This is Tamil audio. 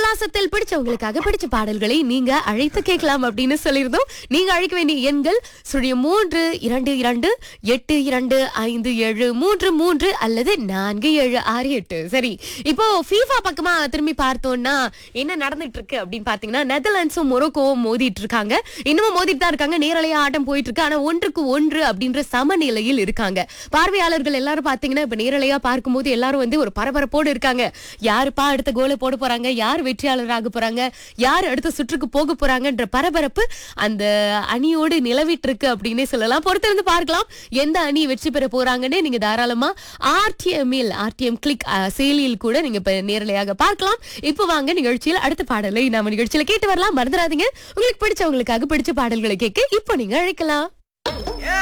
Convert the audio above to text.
மாசத்தில் பிடிச்சவங்களுக்காக பிடிச்ச பாடல்களை நீங்க அழைத்து கேட்கலாம் அப்படின்னு சொல்லியிருந்தோம் நீங்க அழைக்க வேண்டிய எண்கள் சுழிய மூன்று இரண்டு இரண்டு எட்டு இரண்டு ஐந்து ஏழு மூன்று மூன்று அல்லது நான்கு ஏழு ஆறு எட்டு சரி இப்போ ஃபீஃபா பக்கமா திரும்பி பார்த்தோம்னா என்ன நடந்துட்டு இருக்கு அப்படின்னு பாத்தீங்கன்னா நெதர்லாண்ட்ஸும் மொரோக்கோவும் மோதிட்டு இருக்காங்க இன்னமும் மோதிட்டு தான் இருக்காங்க நேரலையா ஆட்டம் போயிட்டு இருக்கு ஆனா ஒன்றுக்கு ஒன்று அப்படின்ற சமநிலையில் இருக்காங்க பார்வையாளர்கள் எல்லாரும் பாத்தீங்கன்னா இப்ப நேரலையா பார்க்கும்போது எல்லாரும் வந்து ஒரு பரபரப்போடு இருக்காங்க யாருப்பா அடுத்த கோலை போட போறாங்க யார் வெற்றியாளராக போறாங்க யார் அடுத்த சுற்றுக்கு போக போறாங்கன்ற பரபரப்பு அந்த அணியோடு நிலவிட்டு இருக்கு அப்படின்னே சொல்லலாம் பொறுத்திருந்து பார்க்கலாம் எந்த அணி வெற்றி பெற போறாங்கன்னு நீங்க தாராளமா ஆர்டிஎம்இல் ஆர்டிஎம் கிளிக் செயலியில் கூட நீங்க இப்ப நேரலையாக பார்க்கலாம் இப்போ வாங்க நிகழ்ச்சியில் அடுத்த பாடலை நாம நிகழ்ச்சியில கேட்டு வரலாம் மறந்துடாதீங்க உங்களுக்கு பிடிச்சவங்களுக்காக பிடிச்ச பாடல்களை கேட்க இப்போ நீங்க அழைக்கலாம்